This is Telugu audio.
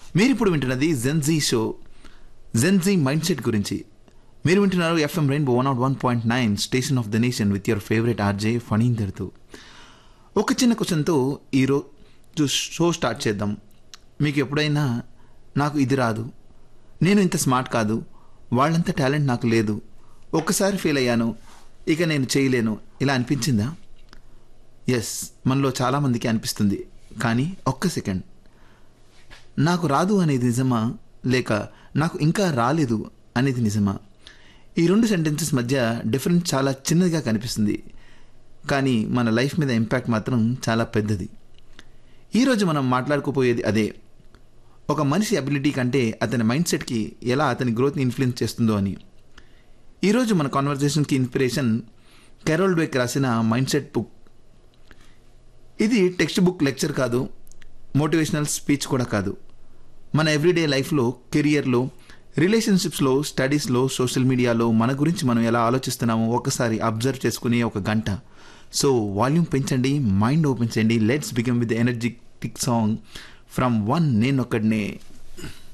మీరు ఇప్పుడు వింటున్నది Gen Z show Gen Z mind set గురించి మీరు వింటున్నారు FM rainbow one not one point nine station of the nation with your favourite RJ ఫణీందర్తో ఒక చిన్న క్వశ్చన్తో ఈరోజు షో స్టార్ట్ చేద్దాం మీకు ఎప్పుడైనా నాకు ఇది రాదు నేను ఇంత స్మార్ట్ కాదు వాళ్ళంత టాలెంట్ నాకు లేదు ఒక్కసారి ఫెయిల్ అయ్యాను ఇక నేను చేయలేను ఇలా అనిపించిందా ఎస్ మనలో చాలామందికి అనిపిస్తుంది కానీ ఒక్క సెకండ్ నాకు రాదు అనేది నిజమా లేక నాకు ఇంకా రాలేదు అనేది నిజమా ఈ రెండు సెంటెన్సెస్ మధ్య డిఫరెన్స్ చాలా చిన్నదిగా కనిపిస్తుంది కానీ మన లైఫ్ మీద ఇంపాక్ట్ మాత్రం చాలా పెద్దది ఈరోజు మనం మాట్లాడుకోపోయేది అదే ఒక మనిషి అబిలిటీ కంటే అతని మైండ్ సెట్కి ఎలా అతని గ్రోత్ని ఇన్ఫ్లుయెన్స్ చేస్తుందో అని ఈరోజు మన కాన్వర్జేషన్కి ఇన్స్పిరేషన్ కెరోల్ డేక్ రాసిన మైండ్ సెట్ బుక్ ఇది టెక్స్ట్ బుక్ లెక్చర్ కాదు మోటివేషనల్ స్పీచ్ కూడా కాదు మన ఎవ్రీడే లైఫ్లో కెరియర్లో రిలేషన్షిప్స్లో స్టడీస్లో సోషల్ మీడియాలో మన గురించి మనం ఎలా ఆలోచిస్తున్నామో ఒకసారి అబ్జర్వ్ చేసుకునే ఒక గంట సో వాల్యూమ్ పెంచండి మైండ్ ఓపెన్ చేయండి let's become with energetic song from one నేను ఒక్కడనే